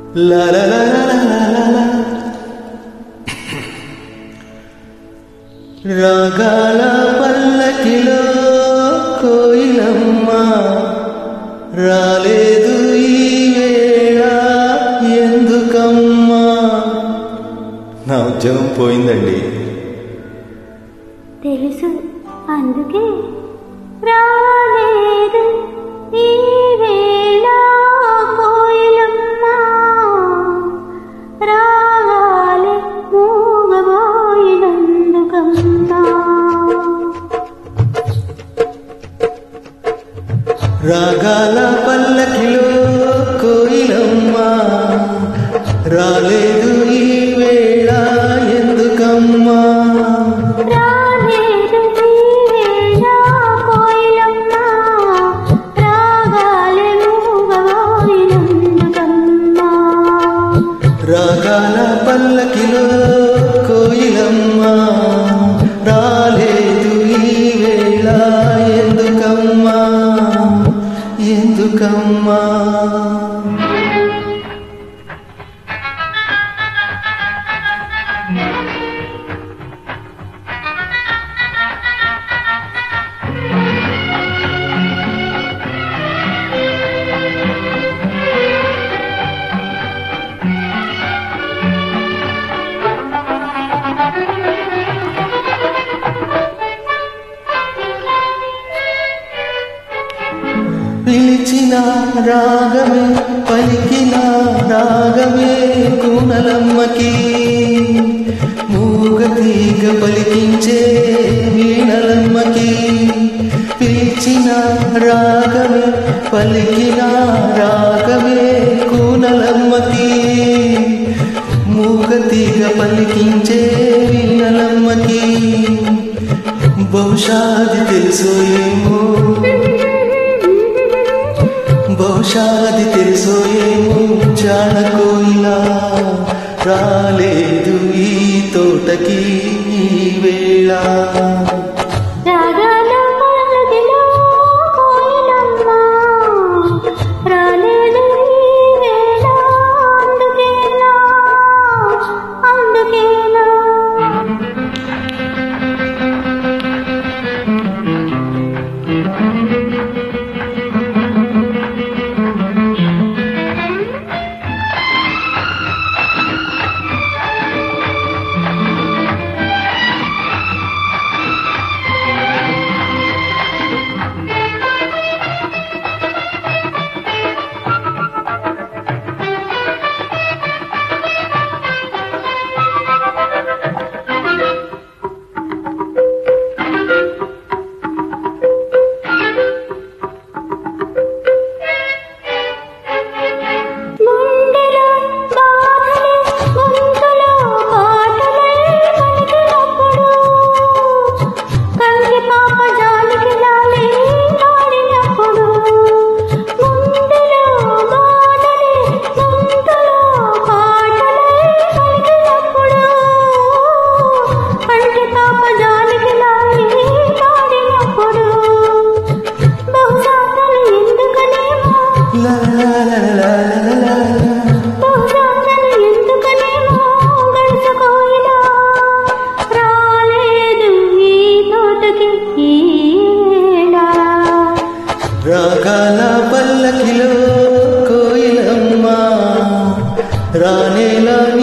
La la la la la la la రాగాల పల్లకిలో కోయిలమ్మ రాలేదు ఈ వేళ ఎందుకమ్మా నా ఉద్యోగం పోయిందండి తెలుసు అందుకే రాలేదు ఈ వేళ కోయిలమ్మ రాగాలే మూగబోయినందుకమ్మా రాగాల పల్లకిలో కోయిలమ్మ రాలేదు ఈ వేళ ఎందుకమ్మా రాలేదు ఈ వేళ కోయిలమ్మ రాగాలే మూగబోయినందుకమ్మా రాగాల పల్లకిలో కోయిలమ్మ రాలేదు ఈ వేళ ఎందుకమ్మా ఎందుకమ్మా పిలిచిన రాగమే పలికిన రాగమే కూనలమ్మకి మూగతీగ పలికించే వీణలమ్మకి పిలిచిన రాగమే పలికిన రాగమే కూనలమ్మకి మూగతీగ పలికించే వీణలమ్మకి బహుశా అది తెలుసో ఏమో బహుశా అది తెలుసో ఏమో జాడకోయిలా రాలేదు ఈ తోటకి ఈ వేళ రాగాల పల్లకిలో కోయిలమ్మ రాలేదు ఈ వేళ అందుకేనా అందుకేనా గుండెలో బాధలే గొంతులో పాటలే పలికినప్పుడు కంటి పాప జాలికి లాలి పాడినప్పుడు గుండెలో బాధలే గొంతులో పాటలే పలికినప్పుడు కంటి పాప జాలికి లాలి పాడినప్పుడు బహుశా తను ఎందుకనేమో లా లా లా లా లా లా లా. బహుశాతను ఎందుకనేమో గడుచుకోయినా రాలేదు ఈ తోటకి ఈ వేళ. రాగాల పల్లకిలో కోయిలమ్మ రానేలా